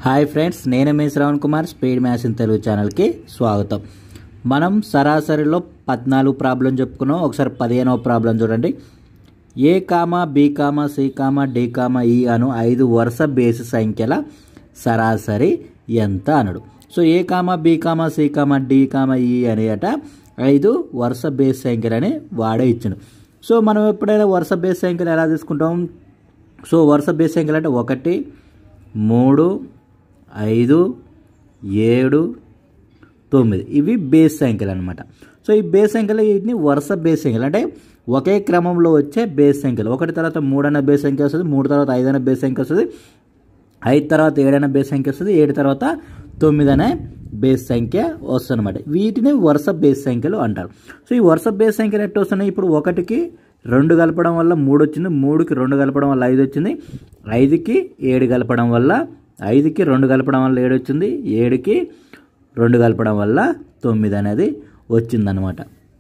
hi friends నేను మీ Shravan Kumar speed maths in Telugu ఛానల్కి స్వాగతం మనం సరాసరిలో పద్నాలుగు ప్రాబ్లం చెప్పుకున్నాం ఒకసారి పదిహేనవ ప్రాబ్లం చూడండి A comma B comma C comma D comma E అను ఐదు వరుస బేసి సంఖ్యల సరాసరి ఎంత అనడు so A comma B comma C comma D comma E అనేట ఐదు వరుస బేస్ సంఖ్యలని వాడే ఇచ్చిండు సో మనం ఎప్పుడైనా వరుస బేస్ సంఖ్యలు ఎలా తీసుకుంటాం సో వరుస బేస్ సంఖ్యలు అంటే ఒకటి మూడు ఐదు ఏడు తొమ్మిది ఇవి బేస్ సంఖ్యలు అనమాట సో ఈ బేస్ సంఖ్యలు వీటిని వరుస బేస్ సంఖ్యలు అంటే ఒకే క్రమంలో వచ్చే బేస్ సంఖ్యలు ఒకటి తర్వాత మూడు అనే బేస్ సంఖ్య వస్తుంది మూడు తర్వాత ఐదు అనే బేస్ సంఖ్య వస్తుంది ఐదు తర్వాత ఏడైన బేస్ సంఖ్య వస్తుంది ఏడు తర్వాత తొమ్మిది అనే బేస్ సంఖ్య వస్తుంది అనమాట వీటిని వరుస బేస్ సంఖ్యలు అంటారు సో ఈ వరుస బేస్ సంఖ్యలు ఎట్టు వస్తున్నాయి ఇప్పుడు ఒకటికి రెండు కలపడం వల్ల మూడు వచ్చింది మూడుకి రెండు కలపడం వల్ల ఐదు వచ్చింది ఐదుకి ఏడు కలపడం వల్ల ఐదుకి రెండు కలపడం వల్ల ఏడు వచ్చింది ఏడుకి రెండు కలపడం వల్ల తొమ్మిది అనేది వచ్చిందనమాట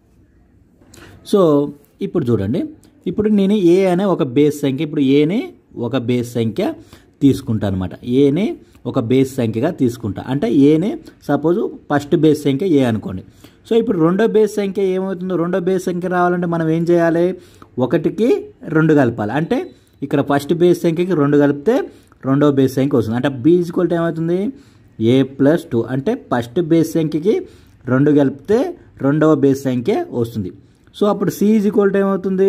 సో ఇప్పుడు చూడండి ఇప్పుడు నేను ఏ అనే ఒక బేస్ సంఖ్య ఇప్పుడు ఏని ఒక బేస్ సంఖ్య తీసుకుంటా అనమాట ఏని ఒక బేస్ సంఖ్యగా తీసుకుంటా అంటే ఏని సపోజ్ ఫస్ట్ బేస్ సంఖ్య ఏ అనుకోండి సో ఇప్పుడు రెండో బేస్ సంఖ్య ఏమవుతుందో రెండో బేస్ సంఖ్య రావాలంటే మనం ఏం చేయాలి ఒకటికి రెండు కలపాలి అంటే ఇక్కడ ఫస్ట్ బేస్ సంఖ్యకి రెండు కలిపితే రెండో బేస్ సంఖ్య వస్తుంది అంటే బీ ఈక్వల్ ఏమవుతుంది ఏ ప్లస్ టూ అంటే ఫస్ట్ బేస్ సంఖ్యకి రెండు కలిపితే రెండవ బేస్ సంఖ్య వస్తుంది సో అప్పుడు సి ఈజ్ ఈక్వల్ ఏమవుతుంది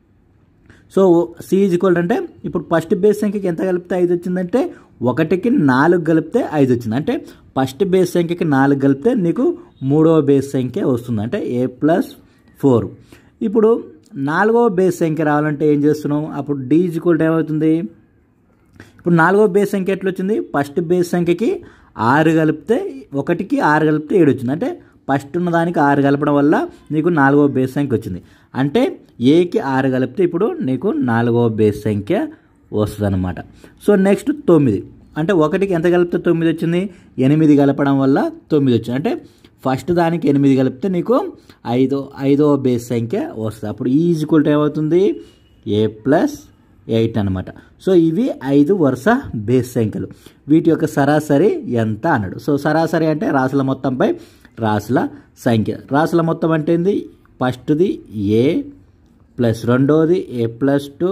సో సి ఈజ్ ఈక్వల్ అంటే ఇప్పుడు ఫస్ట్ బేస్ సంఖ్యకి ఎంత కలిపితే ఐదు వచ్చిందంటే ఒకటికి నాలుగు కలిపితే ఐదు వచ్చింది అంటే ఫస్ట్ బేస్ సంఖ్యకి నాలుగు కలిపితే నీకు మూడవ బేస్ సంఖ్య వస్తుంది అంటే ఏ ప్లస్ ఫోర్ ఇప్పుడు నాలుగవ బేస్ సంఖ్య రావాలంటే ఏం చేస్తున్నాం అప్పుడు డి ఈజ్ ఈక్వల్ ఏమవుతుంది ఇప్పుడు నాలుగవ బేస్ సంఖ్య ఎట్లా వచ్చింది ఫస్ట్ బేస్ సంఖ్యకి ఆరు కలిపితే ఒకటికి ఆరు కలిపితే ఏడు వచ్చింది అంటే ఫస్ట్ ఉన్న దానికి ఆరు కలపడం వల్ల నీకు నాలుగవ బేస్ సంఖ్య వచ్చింది అంటే ఏకి ఆరు కలిపితే ఇప్పుడు నీకు నాలుగవ బేస్ సంఖ్య వస్తుంది అనమాట సో నెక్స్ట్ తొమ్మిది అంటే ఒకటికి ఎంత కలిపితే తొమ్మిది వచ్చింది ఎనిమిది కలపడం వల్ల తొమ్మిది వచ్చింది అంటే ఫస్ట్ దానికి ఎనిమిది కలిపితే నీకు ఐదో ఐదవ బేస్ సంఖ్య వస్తుంది అప్పుడు ఈ ఈజ్వల్ ఏమవుతుంది ఏ ప్లస్ ఎయిట్ అనమాట సో ఇవి ఐదు వరుస బేస్ సంఖ్యలు వీటి యొక్క సరాసరి ఎంత అన్నాడు సో సరాసరి అంటే రాసుల మొత్తంపై రాసుల సంఖ్య రాసుల మొత్తం అంటే ఏంది ఫస్ట్ది ఏ ప్లస్ రెండోది ఏ ప్లస్ టూ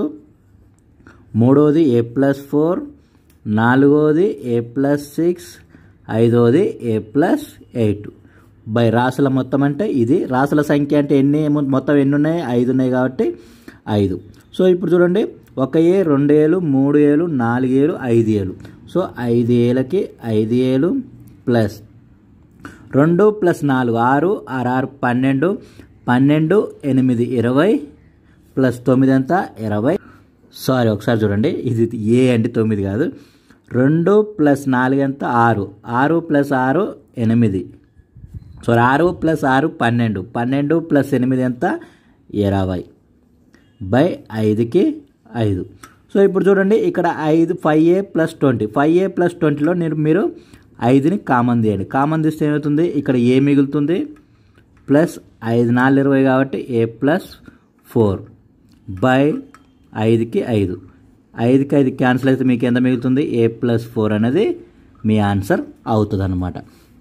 మూడోది ఏ ప్లస్ ఫోర్ నాలుగోది ఏ ప్లస్ సిక్స్ ఐదోది ఏ ప్లస్ ఎయిట్ బై రాసుల మొత్తం అంటే ఇది రాసుల సంఖ్య అంటే ఎన్ని మొత్తం ఎన్ని ఉన్నాయి ఐదు ఉన్నాయి కాబట్టి ఐదు సో ఇప్పుడు చూడండి ఒక ఏ రెండు ఏలు మూడు ఏలు నాలుగు ఏలు ఐదు ఏలు సో ఐదు ఏలకి ఐదు ఏలు ప్లస్ రెండు ప్లస్ నాలుగు ఆరు ఆరు ఆరు పన్నెండు పన్నెండు ఎనిమిది ఇరవై ప్లస్ తొమ్మిది అంతా ఇరవై సారీ ఒకసారి చూడండి ఇది ఏ అంటే తొమ్మిది కాదు రెండు ప్లస్ నాలుగు అంతా ఆరు ఆరు ప్లస్ ఆరు ఎనిమిది సో ఆరు ప్లస్ ఆరు పన్నెండు పన్నెండు ప్లస్ ఎనిమిది ఎంత ఇరవై బై ఐదుకి ఐదు సో ఇప్పుడు చూడండి ఇక్కడ ఐదు five A plus twenty five A plus ట్వంటీలో నేను మీరు ఐదుని కామన్ తీయండి కామన్ తీస్తే ఏమవుతుంది ఇక్కడ ఏ మిగులుతుంది ప్లస్ ఐదు నాలుగు ఇరవై కాబట్టి ఏ ప్లస్ ఫోర్ బై ఐదుకి ఐదు ఐదుకి ఐదు క్యాన్సిల్ అయితే మీకు ఎంత మిగులుతుంది ఏ ప్లస్ ఫోర్ అనేది మీ ఆన్సర్ అవుతుంది అనమాట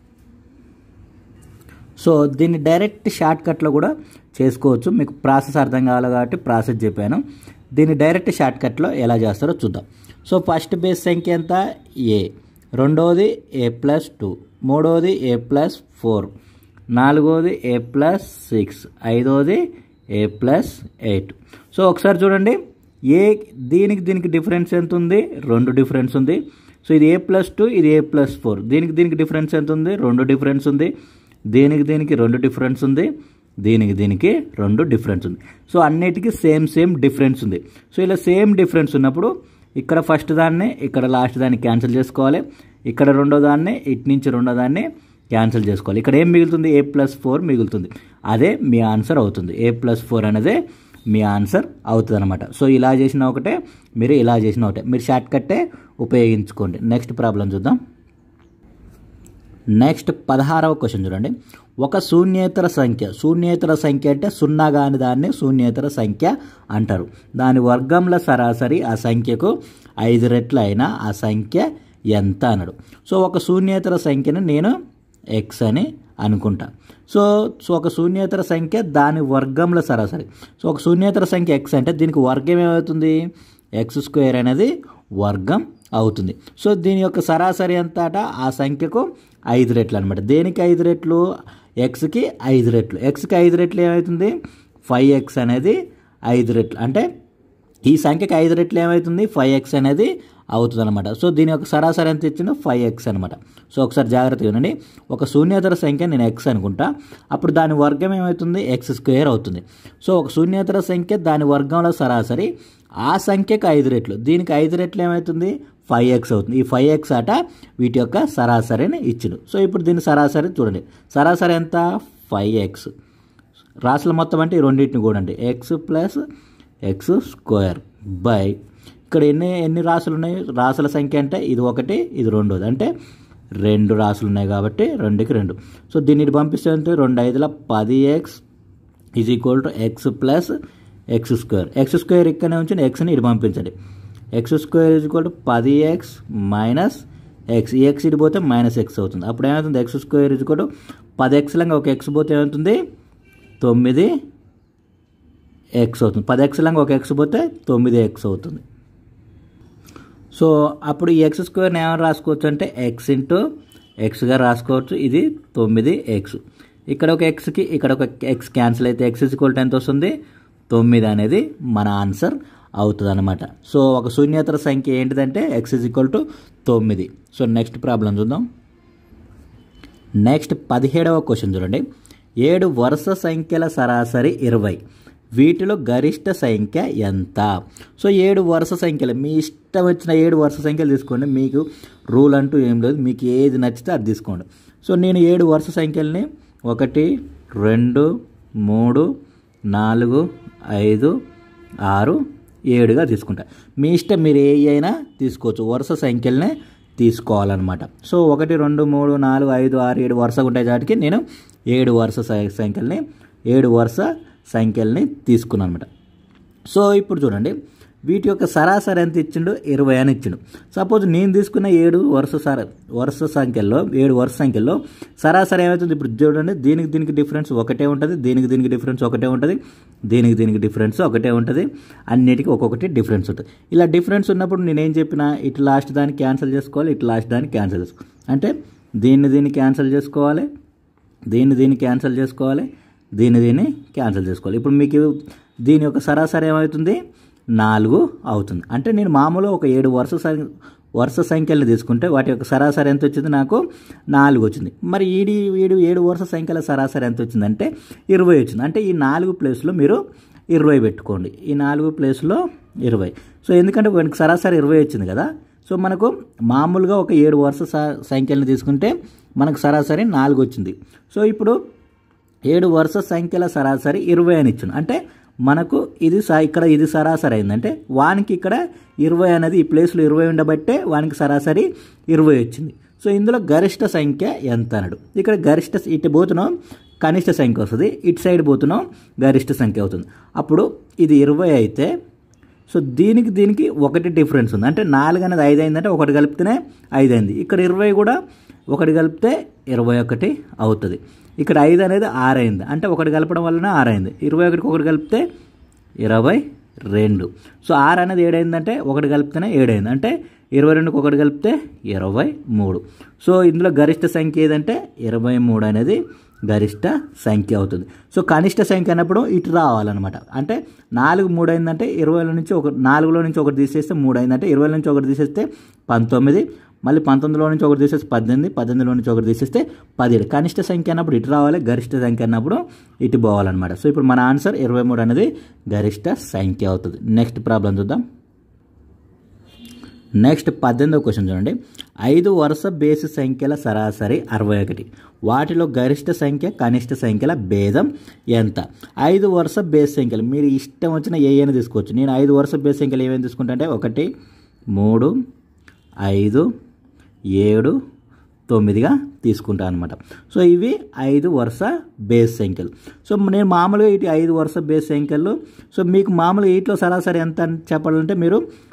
సో దీన్ని డైరెక్ట్ షార్ట్ కట్లో కూడా చేసుకోవచ్చు మీకు ప్రాసెస్ అర్థం కావాలి కాబట్టి ప్రాసెస్ చెప్పాను దీన్ని డైరెక్ట్ షార్ట్ కట్లో ఎలా చేస్తారో చూద్దాం సో ఫస్ట్ బేస్ సంఖ్య ఎంత ఏ రెండోది ఏ ప్లస్ టూ మూడోది ఏ ప్లస్ ఫోర్ నాలుగోది ఏ ప్లస్ సిక్స్ ఐదోది ఏ ప్లస్ ఎయిట్ సో ఒకసారి చూడండి ఏ దీనికి దీనికి డిఫరెన్స్ ఎంత ఉంది రెండు డిఫరెన్స్ ఉంది సో ఇది ఏ ప్లస్ టూ ఇది ఏ ప్లస్ ఫోర్ దీనికి దీనికి డిఫరెన్స్ ఎంత ఉంది రెండు డిఫరెన్స్ ఉంది దీనికి దీనికి రెండు డిఫరెన్స్ ఉంది దీనికి దీనికి రెండు డిఫరెన్స్ ఉంది సో అన్నిటికీ సేమ్ సేమ్ డిఫరెన్స్ ఉంది సో ఇలా సేమ్ డిఫరెన్స్ ఉన్నప్పుడు ఇక్కడ ఫస్ట్ దాన్ని ఇక్కడ లాస్ట్ దాన్ని క్యాన్సిల్ చేసుకోవాలి ఇక్కడ రెండో దాన్ని ఇటు నుంచి రెండో దాన్ని క్యాన్సిల్ చేసుకోవాలి ఇక్కడ ఏం మిగులుతుంది ఏ ప్లస్ ఫోర్ మిగులుతుంది అదే మీ ఆన్సర్ అవుతుంది ఏ ప్లస్ ఫోర్ అనేదే మీ ఆన్సర్ అవుతుంది అనమాట సో ఇలా చేసిన ఒకటే మీరు ఇలా చేసిన ఒకటే మీరు షార్ట్ కట్టే ఉపయోగించుకోండి నెక్స్ట్ ప్రాబ్లం చూద్దాం నెక్స్ట్ పదహారవ క్వశ్చన్ చూడండి ఒక శూన్యేతర సంఖ్య శూన్యేతర సంఖ్య అంటే సున్నా కాని దాన్ని శూన్యేతర సంఖ్య అంటారు దాని వర్గంల సరాసరి ఆ సంఖ్యకు ఐదు రెట్లు అయినా ఆ సంఖ్య ఎంత అన్నాడు సో ఒక శూన్యేతర సంఖ్యను నేను ఎక్స్ అని అనుకుంటా సో సో ఒక శూన్యేతర సంఖ్య దాని వర్గంలో సరాసరి సో ఒక శూన్యేతర సంఖ్య ఎక్స్ అంటే దీనికి వర్గం ఏమవుతుంది ఎక్స్ స్క్వేర్ అనేది వర్గం అవుతుంది సో దీని యొక్క సరాసరి ఎంత అట ఆ సంఖ్యకు ఐదు రెట్లు అనమాట దేనికి ఐదు రెట్లు ఎక్స్కి ఐదు రెట్లు ఎక్స్కి ఐదు రెట్లు ఏమవుతుంది ఫైవ్ ఎక్స్ అనేది ఐదు రెట్లు అంటే ఈ సంఖ్యకి ఐదు రెట్లు ఏమవుతుంది ఫైవ్ ఎక్స్ అనేది అవుతుంది అనమాట సో దీని యొక్క సరాసరి ఎంత ఇచ్చిందో ఫైవ్ ఎక్స్ అనమాట సో ఒకసారి జాగ్రత్తగా వినండి ఒక శూన్యేతర సంఖ్య నేను ఎక్స్ అనుకుంటా అప్పుడు దాని వర్గం ఏమవుతుంది ఎక్స్ స్క్వేర్ అవుతుంది సో ఒక శూన్యేతర సంఖ్య దాని వర్గంలో సరాసరి ఆ సంఖ్యకు ఐదు రెట్లు దీనికి ఐదు రెట్లు ఏమవుతుంది ఫైవ్ ఎక్స్ అవుతుంది ఈ ఫైవ్ ఎక్స్ అట వీటి యొక్క సరాసరిని ఇచ్చును సో ఇప్పుడు దీని సరాసరి చూడండి సరాసరి ఎంత ఫైవ్ ఎక్స్ రాసుల మొత్తం అంటే ఈ రెండింటిని కూడండి X plus X square by ఇక్కడ ఎన్ని ఎన్ని రాసులు ఉన్నాయి రాసుల సంఖ్య అంటే ఇది ఒకటి ఇది రెండోది అంటే రెండు రాసులు ఉన్నాయి కాబట్టి రెండుకి రెండు సో దీన్ని ఇటు పంపిస్తే అంటే రెండు ఐదుల పది X is equal to X plus X square X square ఇక్కడనే ఉంచి ఎక్స్ని ఇటు పంపించండి X square is equal to పది ఎక్స్ మైనస్ ఎక్స్ ఈ ఎక్స్ ఇటు పోతే మైనస్ ఎక్స్ అవుతుంది అప్పుడు ఏమవుతుంది X square is equal to పది ఎక్స్లంగా ఒక ఎక్స్ పోతే ఏమవుతుంది తొమ్మిది ఎక్స్ అవుతుంది పది ఎక్స్లంగా ఒక ఎక్స్ పోతే తొమ్మిది ఎక్స్ అవుతుంది సో అప్పుడు ఈ ఎక్స్ స్క్వేర్ని ఏమైనా రాసుకోవచ్చు అంటే ఎక్స్ ఇంటూ ఎక్స్గా రాసుకోవచ్చు ఇది తొమ్మిది ఎక్స్ ఇక్కడ ఒక ఎక్స్కి ఇక్కడ ఒక ఎక్స్ క్యాన్సిల్ అయితే ఎక్స్ ఈక్వల్ టు ఎంత వస్తుంది తొమ్మిది అనేది మన ఆన్సర్ అవుతుంది అనమాట సో ఒక శూన్యేతర సంఖ్య ఏంటిదంటే ఎక్స్ ఇజ్ ఈక్వల్ టు తొమ్మిది సో నెక్స్ట్ ప్రాబ్లం చూద్దాం నెక్స్ట్ పదిహేడవ క్వశ్చన్ చూడండి ఏడు వరుస సంఖ్యల సరాసరి ఇరవై వీటిలో గరిష్ట సంఖ్య ఎంత సో ఏడు వరుస సంఖ్యలు మీ ఇష్టం వచ్చిన ఏడు వరుస సంఖ్యలు తీసుకోండి మీకు రూల్ అంటూ ఏం లేదు మీకు ఏది నచ్చితే అది తీసుకోండి సో నేను ఏడు వరుస సంఖ్యల్ని ఒకటి రెండు మూడు నాలుగు ఐదు ఆరు ఏడుగా తీసుకుంటా మీ ఇష్టం మీరు ఏ అయినా తీసుకోవచ్చు వరుస సంఖ్యలనే తీసుకోవాలన్నమాట సో ఒకటి రెండు మూడు నాలుగు ఐదు ఆరు ఏడు వరుసగా ఉంటాయి కాబట్టి నేను ఏడు వరుస స- సంఖ్యల్ని ఏడు వరుస సంఖ్యల్ని తీసుకున్నాను అనమాట సో ఇప్పుడు చూడండి వీటి యొక్క సరాసరి ఎంత ఇచ్చిండు ఇరవై అని ఇచ్చిండు సపోజ్ నేను తీసుకున్న ఏడు వరుస సర వరుస సంఖ్యల్లో ఏడు వరుస సంఖ్యల్లో సరాసరి ఏమవుతుంది ఇప్పుడు చూడండి దీనికి దీనికి డిఫరెన్స్ ఒకటే ఉంటుంది దీనికి దీనికి డిఫరెన్స్ ఒకటే ఉంటుంది దీనికి దీనికి డిఫరెన్స్ ఒకటే ఉంటుంది అన్నిటికీ ఒక్కొక్కటి డిఫరెన్స్ ఉంటుంది ఇలా డిఫరెన్స్ ఉన్నప్పుడు నేనేం చెప్పినా ఇటు లాస్ట్ దాన్ని క్యాన్సిల్ చేసుకోవాలి ఇటు లాస్ట్ దాన్ని క్యాన్సిల్ చేసుకోవాలి అంటే దీన్ని దీన్ని క్యాన్సిల్ చేసుకోవాలి దీన్ని దీన్ని క్యాన్సిల్ చేసుకోవాలి దీన్ని దీన్ని క్యాన్సిల్ చేసుకోవాలి ఇప్పుడు మీకు దీని యొక్క సరాసరి ఏమవుతుంది నాలుగు అవుతుంది అంటే నేను మామూలుగా ఒక ఏడు వరుస సం- వరుస సంఖ్యలు తీసుకుంటే వాటి యొక్క సరాసరి ఎంత వచ్చింది నాకు నాలుగు వచ్చింది మరి ఈడి వీడు ఏడు వరుస సంఖ్యల సరాసరి ఎంత వచ్చిందంటే ఇరవై వచ్చింది అంటే ఈ నాలుగు ప్లేస్లో మీరు ఇరవై పెట్టుకోండి ఈ నాలుగు ప్లేస్లో ఇరవై సో ఎందుకంటే వానికి సరాసరి ఇరవై వచ్చింది కదా సో మనకు మామూలుగా ఒక ఏడు వరుస స- సంఖ్యలను తీసుకుంటే మనకు సరాసరి నాలుగు వచ్చింది సో ఇప్పుడు ఏడు వరుస సంఖ్యల సరాసరి ఇరవై అని ఇచ్చాను అంటే మనకు ఇది స- ఇక్కడ ఇది సరాసరి అయిందంటే వానికి ఇక్కడ ఇరవై అనేది ఈ ప్లేస్లో ఇరవై ఉండబట్టే వానికి సరాసరి ఇరవై వచ్చింది సో ఇందులో గరిష్ట సంఖ్య ఎంత అన్నాడు ఇక్కడ గరిష్ట ఇటు పోతున్నాం కనిష్ట సంఖ్య వస్తుంది ఇటు సైడ్ పోతున్నాం గరిష్ట సంఖ్య అవుతుంది అప్పుడు ఇది ఇరవై అయితే సో దీనికి దీనికి ఒకటి డిఫరెన్స్ ఉంది అంటే నాలుగు అనేది ఐదు అయిందంటే ఒకటి కలిపితేనే ఐదు అయింది ఇక్కడ ఇరవై కూడా ఒకటి కలిపితే ఇరవై ఒకటి అవుతుంది ఇక్కడ ఐదు అనేది ఆరు అయింది అంటే ఒకటి కలపడం వలన ఆరు అయింది ఇరవై ఒకటికి ఒకటి కలిపితే ఇరవై రెండు సో ఆరు అనేది ఏడైందంటే ఒకటి కలిపితేనే ఏడైంది అంటే ఇరవై రెండుకి ఒకటి కలిపితే ఇరవై మూడు సో ఇందులో గరిష్ట సంఖ్య ఏదంటే ఇరవై మూడు అనేది గరిష్ట సంఖ్య అవుతుంది సో కనిష్ట సంఖ్య అన్నప్పుడు ఇటు రావాలన్నమాట అంటే నాలుగు మూడు అయిందంటే ఇరవైలో నుంచి ఒక నాలుగులో నుంచి ఒకటి తీసేస్తే మూడు అయిందంటే ఇరవై నుంచి ఒకటి తీసేస్తే పంతొమ్మిది మళ్ళీ పంతొమ్మిదిలో నుంచి ఒకటి తీసేస్తే పద్దెనిమిది పద్దెనిమిదిలో నుంచి ఒకటి తీసేస్తే పదిహేడు కనిష్ట సంఖ్య అన్నప్పుడు ఇటు రావాలి గరిష్ట సంఖ్య అన్నప్పుడు ఇటు పోవాలన్నమాట సో ఇప్పుడు మన ఆన్సర్ ఇరవై మూడు అనేది గరిష్ట సంఖ్య అవుతుంది నెక్స్ట్ ప్రాబ్లం చూద్దాం నెక్స్ట్ పద్దెనిమిదో క్వశ్చన్ చూడండి ఐదు వరుస బేసి సంఖ్యల సరాసరి అరవై ఒకటి వాటిలో గరిష్ట సంఖ్య కనిష్ట సంఖ్యల భేదం ఎంత ఐదు వరుస బేస్ సంఖ్యలు మీరు ఇష్టం వచ్చిన ఏ అని తీసుకోవచ్చు నేను ఐదు వరుస బేస్ సంఖ్యలు ఏమేమి తీసుకుంటా అంటే ఒకటి మూడు ఐదు ఏడు తొమ్మిదిగా తీసుకుంటాను అనమాట సో ఇవి ఐదు వరుస బేస్ సంఖ్యలు సో నేను మామూలుగా ఇటు ఐదు వరుస బేస్ సంఖ్యలు సో మీకు మామూలుగా వీటిలో సరాసరి ఎంత అని చెప్పాలంటే మీరు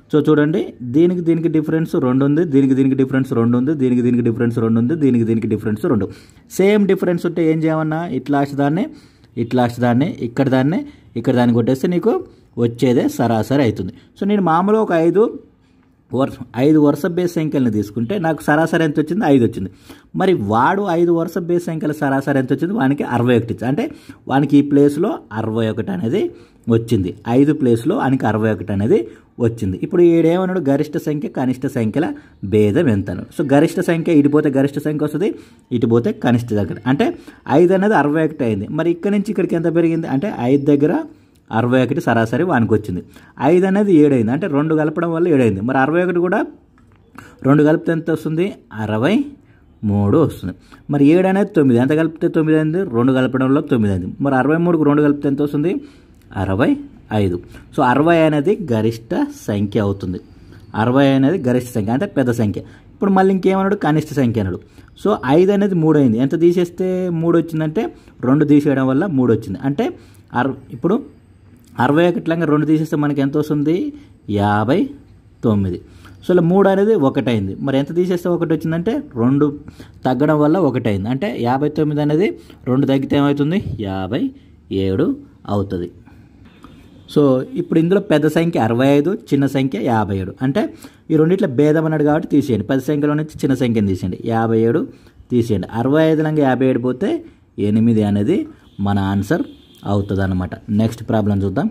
సో చూడండి దీనికి దీనికి డిఫరెన్స్ రెండు ఉంది దీనికి దీనికి డిఫరెన్స్ రెండు ఉంది దీనికి దీనికి డిఫరెన్స్ రెండు ఉంది దీనికి దీనికి డిఫరెన్స్ రెండు సేమ్ డిఫరెన్స్ ఉంటే ఏం చేయమన్నా ఇట్లా దాన్ని ఇట్లా దాన్ని ఇక్కడ దాన్ని ఇక్కడ దాన్ని కొట్టేస్తే నీకు వచ్చేదే సరాసరి అవుతుంది సో నేను మామూలుగా ఒక ఐదు వరుస ఐదు వరుస బేస్ సంఖ్యలను తీసుకుంటే నాకు సరాసరి ఎంత వచ్చింది ఐదు వచ్చింది మరి వాడు ఐదు వరుస బేస్ సంఖ్యల సరాసరి ఎంత వచ్చింది వానికి అరవై ఒకటి ఇచ్చి- అంటే వానికి ఈ ప్లేస్లో అరవై ఒకటి అనేది వచ్చింది ఐదు ప్లేస్లో వానికి అరవై ఒకటి అనేది వచ్చింది ఇప్పుడు ఈడేమన్నాడు గరిష్ట సంఖ్య కనిష్ట సంఖ్యల భేదం ఎంత అన్నాడు సో గరిష్ట సంఖ్య ఇటు పోతే గరిష్ట సంఖ్య వస్తుంది ఇటు పోతే కనిష్ట దగ్గర అంటే ఐదు అనేది అరవై ఒకటి అయింది మరి ఇక్కడ నుంచి ఇక్కడికి ఎంత పెరిగింది అంటే ఐదు దగ్గర అరవై ఒకటి సరాసరి వానికి వచ్చింది ఐదు అనేది ఏడైంది అంటే రెండు కలపడం వల్ల ఏడైంది మరి అరవై ఒకటి కూడా రెండు కలిపితే ఎంత వస్తుంది అరవై మూడు వస్తుంది మరి ఏడు అనేది తొమ్మిది ఎంత కలిపితే తొమ్మిది అయింది రెండు కలపడంలో తొమ్మిది అయింది మరి అరవై మూడుకు రెండు కలిపితే ఎంత వస్తుంది అరవై ఐదు సో అరవై అనేది గరిష్ట సంఖ్య అవుతుంది అరవై అనేది గరిష్ట సంఖ్య అంటే పెద్ద సంఖ్య ఇప్పుడు మళ్ళీ ఇంకేమన్నాడు కనిష్ట సంఖ్య అన్నాడు సో ఐదు అనేది మూడు అయింది ఎంత తీసేస్తే మూడు వచ్చిందంటే రెండు తీసేయడం వల్ల మూడు వచ్చింది అంటే అర ఇప్పుడు అరవై ఒకటిలాగా రెండు తీసేస్తే మనకి ఎంత వస్తుంది యాభై తొమ్మిది సో ఇలా మూడు అనేది ఒకటి అయింది మరి ఎంత తీసేస్తే ఒకటి వచ్చిందంటే రెండు తగ్గడం వల్ల ఒకటి అయింది అంటే యాభై తొమ్మిది అనేది రెండు తగ్గితే ఏమవుతుంది యాభై ఏడు అవుతుంది సో ఇప్పుడు ఇందులో పెద్ద సంఖ్య అరవై ఐదు చిన్న సంఖ్య యాభై ఏడు అంటే ఈ రెండిట్లో భేదం అన్నాడు కాబట్టి తీసేయండి పెద్ద సంఖ్యలో నుంచి చిన్న సంఖ్యను తీసేయండి యాభై ఏడు తీసేయండి అరవై ఐదు లంగా యాభై ఏడు పోతే ఎనిమిది అనేది మన ఆన్సర్ అవుతుంది అనమాట నెక్స్ట్ ప్రాబ్లం చూద్దాం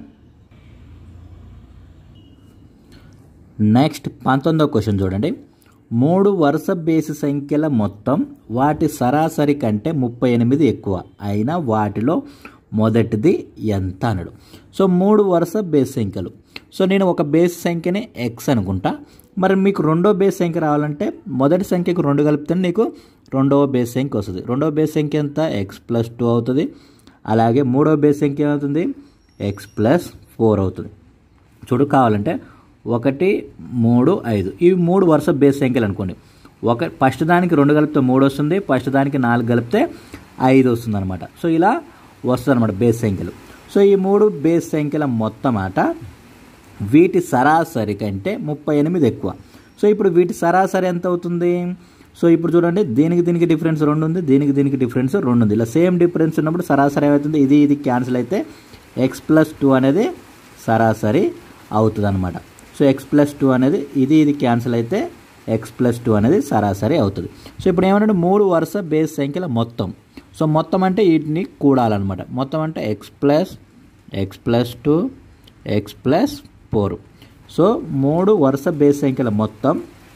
నెక్స్ట్ పంతొమ్మిదో క్వశ్చన్ చూడండి మూడు వరుస బేసి సంఖ్యల మొత్తం వాటి సరాసరి కంటే ముప్పై ఎనిమిది ఎక్కువ అయినా వాటిలో మొదటిది ఎంత అనడు సో మూడు వరుస బేస్ సంఖ్యలు సో నేను ఒక బేస్ సంఖ్యని ఎక్స్ అనుకుంటా మరి మీకు రెండో బేస్ సంఖ్య రావాలంటే మొదటి సంఖ్యకు రెండు కలిపితే నీకు రెండవ బేస్ సంఖ్య వస్తుంది రెండవ బేస్ సంఖ్య ఎంత ఎక్స్ ప్లస్ టూ అవుతుంది అలాగే మూడో బేస్ సంఖ్య ఏమవుతుంది ఎక్స్ ప్లస్ ఫోర్ అవుతుంది చూడు కావాలంటే ఒకటి మూడు ఐదు ఇవి మూడు వరుస బేస్ సంఖ్యలు అనుకోండి ఒక ఫస్ట్ దానికి రెండు కలిపితే మూడు వస్తుంది ఫస్ట్ దానికి నాలుగు కలిపితే ఐదు వస్తుంది అనమాట సో ఇలా వస్తుంది అనమాట బేస్ సంఖ్యలు సో ఈ మూడు బేస్ సంఖ్యల మొత్తం ఆట వీటి సరాసరి కంటే ముప్పై ఎనిమిది ఎక్కువ సో ఇప్పుడు వీటి సరాసరి ఎంత అవుతుంది సో ఇప్పుడు చూడండి దీనికి దీనికి డిఫరెన్స్ రెండు ఉంది దీనికి దీనికి డిఫరెన్స్ రెండు ఉంది ఇలా సేమ్ డిఫరెన్స్ ఉన్నప్పుడు సరాసరి ఏమవుతుంది ఇది ఇది క్యాన్సిల్ అయితే ఎక్స్ ప్లస్ టూ అనేది సరాసరి అవుతుంది అనమాట సో ఎక్స్ ప్లస్ టూ అనేది ఇది ఇది క్యాన్సిల్ అయితే ఎక్స్ ప్లస్ టూ అనేది సరాసరి అవుతుంది సో ఇప్పుడు ఏమంటే మూడు వరుస బేస్ సంఖ్యల మొత్తం సో మొత్తం అంటే వీటిని కూడాలన్నమాట మొత్తం అంటే X plus X plus two X plus four so మూడు వరుస బేస్ సంఖ్యల మొత్తం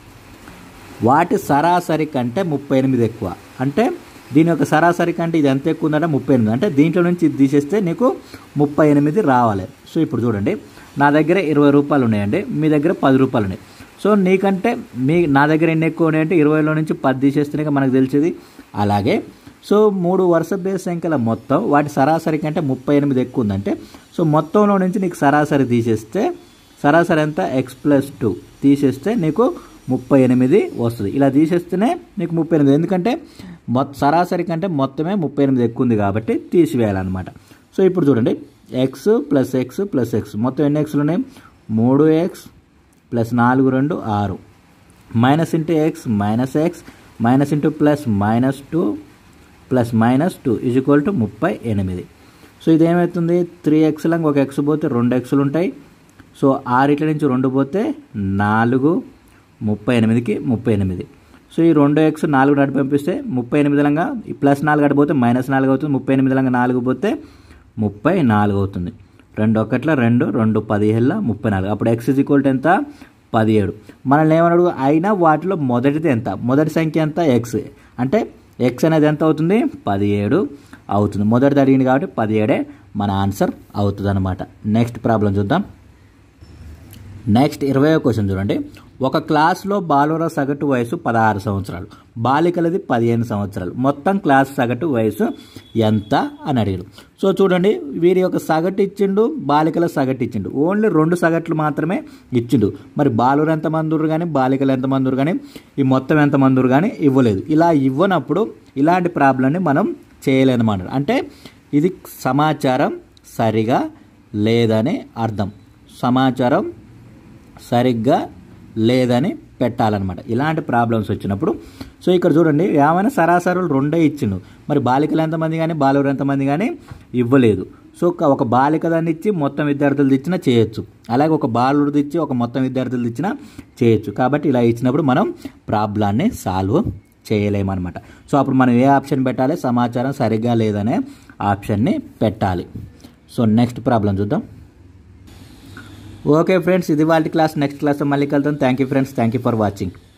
వాటి సరాసరి కంటే ముప్పై ఎనిమిది ఎక్కువ అంటే దీని యొక్క సరాసరి కంటే ఇది ఎంత ఎక్కువ ఉందంటే ముప్పై ఎనిమిది అంటే దీంట్లో నుంచి ఇది తీసేస్తే నీకు ముప్పై ఎనిమిది రావాలి సో ఇప్పుడు చూడండి నా దగ్గర ఇరవై రూపాయలు ఉన్నాయండి మీ దగ్గర పది రూపాయలు ఉన్నాయి సో నీకంటే మీ నా దగ్గర ఎన్ని ఎక్కువ ఉన్నాయంటే ఇరవైలో నుంచి పది తీసేస్తేనే మనకు తెలిసేది అలాగే సో మూడు వరుస బేస్ సంఖ్యల మొత్తం వాటి సరాసరి కంటే ముప్పై ఎనిమిది ఎక్కువ ఉందంటే సో మొత్తంలో నుంచి నీకు సరాసరి తీసేస్తే సరాసరి ఎంత ఎక్స్ ప్లస్ టూ తీసేస్తే నీకు ముప్పై ఎనిమిది వస్తుంది ఇలా తీసేస్తేనే నీకు ముప్పై ఎనిమిది ఎందుకంటే మొత్తం సరాసరి కంటే మొత్తమే ముప్పై ఎనిమిది ఎక్కువ ఉంది కాబట్టి తీసివేయాలన్నమాట సో ఇప్పుడు చూడండి X plus X plus X మొత్తం ఎన్ని ఎక్స్లు ఉన్నాయి మూడు ఎక్స్ ప్లస్ నాలుగు రెండు ఆరు minus into X minus X minus into plus minus two plus minus two is equal to ముప్పై ఎనిమిది సో ఇదేమవుతుంది త్రీ ఎక్స్లంగా ఒక ఎక్స్ పోతే రెండు ఎక్స్లు ఉంటాయి సో ఆరిట్ల నుంచి రెండు పోతే నాలుగు ముప్పై ఎనిమిదికి ముప్పై ఎనిమిది సో ఈ రెండు ఎక్స్ నాలుగు నాటి పంపిస్తే ముప్పై ఎనిమిదిలంగా ఈ ప్లస్ నాలుగు అటు పోతే మైనస్ నాలుగు అవుతుంది ముప్పై ఎనిమిదిలంగా నాలుగు పోతే ముప్పై నాలుగు అవుతుంది రెండు ఒకట్ల రెండు రెండు పదిహేళ్ళ ముప్పై నాలుగు అప్పుడు ఎక్స్ ఇజ్ ఈక్వల్ టు ఎంత పదిహేడు మనల్ని ఏమన్నాడు అయినా వాటిలో మొదటిది ఎంత మొదటి సంఖ్య ఎంత ఎక్స్ అంటే ఎక్స్ అనేది ఎంత అవుతుంది పదిహేడు అవుతుంది మొదటిది అడిగింది కాబట్టి పదిహేడే మన ఆన్సర్ అవుతుంది అనమాట నెక్స్ట్ ప్రాబ్లం చూద్దాం నెక్స్ట్ ఇరవై క్వశ్చన్ చూడండి ఒక క్లాస్లో బాలుర సగటు వయసు పదహారు సంవత్సరాలు బాలికలది పదిహేను సంవత్సరాలు మొత్తం క్లాస్ సగటు వయసు ఎంత అని అడిగాడు సో చూడండి వీరి యొక్క సగటు ఇచ్చిండు బాలికల సగటు ఇచ్చిండు ఓన్లీ రెండు సగట్లు మాత్రమే ఇచ్చిండు మరి బాలురు ఎంతమంది కానీ బాలికలు ఎంతమంది కానీ ఈ మొత్తం ఎంతమంది కానీ ఇవ్వలేదు ఇలా ఇవ్వనప్పుడు ఇలాంటి ప్రాబ్లంని మనం చేయలేనమాట అంటే ఇది సమాచారం సరిగా లేదని అర్థం సమాచారం సరిగ్గా లేదని పెట్టాలన్నమాట ఇలాంటి ప్రాబ్లమ్స్ వచ్చినప్పుడు సో ఇక్కడ చూడండి ఏమైనా సరాసరులు రెండే ఇచ్చిండు మరి బాలికలు ఎంతమంది కానీ బాలురు ఎంతమంది కానీ ఇవ్వలేదు సో ఒక- ఒక బాలిక దాన్ని ఇచ్చి మొత్తం విద్యార్థులు ఇచ్చినా చేయొచ్చు అలాగే ఒక బాలుడు ఇచ్చి ఒక మొత్తం విద్యార్థులు ఇచ్చినా చేయొచ్చు కాబట్టి ఇలా ఇచ్చినప్పుడు మనం ప్రాబ్లాన్ని సాల్వ్ చేయలేమన్నమాట సో అప్పుడు మనం ఏ ఆప్షన్ పెట్టాలి సమాచారం సరిగ్గా లేదనే ఆప్షన్ని పెట్టాలి సో నెక్స్ట్ ప్రాబ్లం చూద్దాం ఓకే ఫ్రెండ్స్ ఇది వాళ్ళ క్లాస్ నెక్స్ట్ క్లాస్ మళ్ళీ కలుద్దాం thank you friends thank you for watching